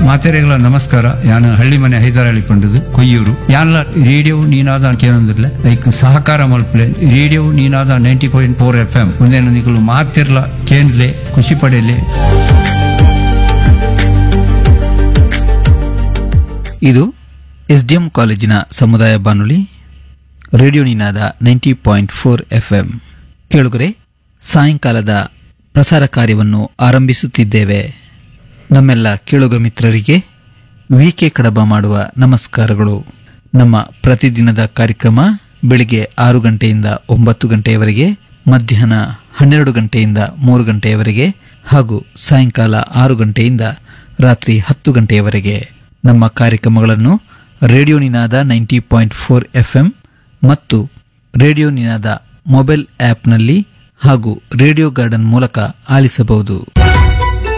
ಮಾತೆರೆಗಳ ನಮಸ್ಕಾರ ಯಾನ ಹಳ್ಳಿ ಮನೆ ಹೈದರಾಳಿ ಪಂಡದು ಕೊಯ್ಯೂರು ಯಾನ್ಲ ರೇಡಿಯೋ ನೀನಾದ ಕೇಳಂದಿರ್ಲೆ ಲೈಕ್ ಸಹಕಾರ ಮಲ್ಪಲೆ radio Ninada ninety point four F M ಒಂದೇನು ನಿಗಳು ಮಾತಿರ್ಲ ಕೇಂದ್ಲೆ ಖುಷಿ ಪಡೆಯಲಿ ಇದು ಎಸ್ಡಿಎಂ ಕಾಲೇಜಿನ ಸಮುದಾಯ ಬಾನುಲಿ radio Ninada ninety point four FM ಕೇಳುಗರೆ ಸಾಯಂಕಾಲದ ಪ್ರಸಾರ ಕಾರ್ಯವನ್ನು ಆರಂಭಿಸುತ್ತಿದ್ದೇವೆ ನಮ್ಮೆಲ್ಲ ಕೇಳುಗ ಮಿತ್ರರಿಗೆ ವಿಕೆ ಕಡಬ ಮಾಡುವ ನಮಸ್ಕಾರಗಳು ನಮ್ಮ ಪ್ರತಿದಿನದ ಕಾರ್ಯಕ್ರಮ ಬೆಳಿಗ್ಗೆ ಆರು ಗಂಟೆಯಿಂದ ಒಂಬತ್ತು ಗಂಟೆಯವರೆಗೆ ಮಧ್ಯಾಹ್ನ ಹನ್ನೆರಡು ಗಂಟೆಯಿಂದ ಮೂರು ಗಂಟೆಯವರೆಗೆ ಹಾಗೂ ಸಾಯಂಕಾಲ ಆರು ಗಂಟೆಯಿಂದ ರಾತ್ರಿ ಹತ್ತು ಗಂಟೆಯವರೆಗೆ ನಮ್ಮ ಕಾರ್ಯಕ್ರಮಗಳನ್ನು radio Ninada ninety point four FM ಮತ್ತು ರೇಡಿಯೋ ನಿನಾದ ಮೊಬೈಲ್ ಆಪ್ನಲ್ಲಿ ಹಾಗೂ ರೇಡಿಯೋ ಗಾರ್ಡನ್ ಮೂಲಕ ಆಲಿಸಬಹುದು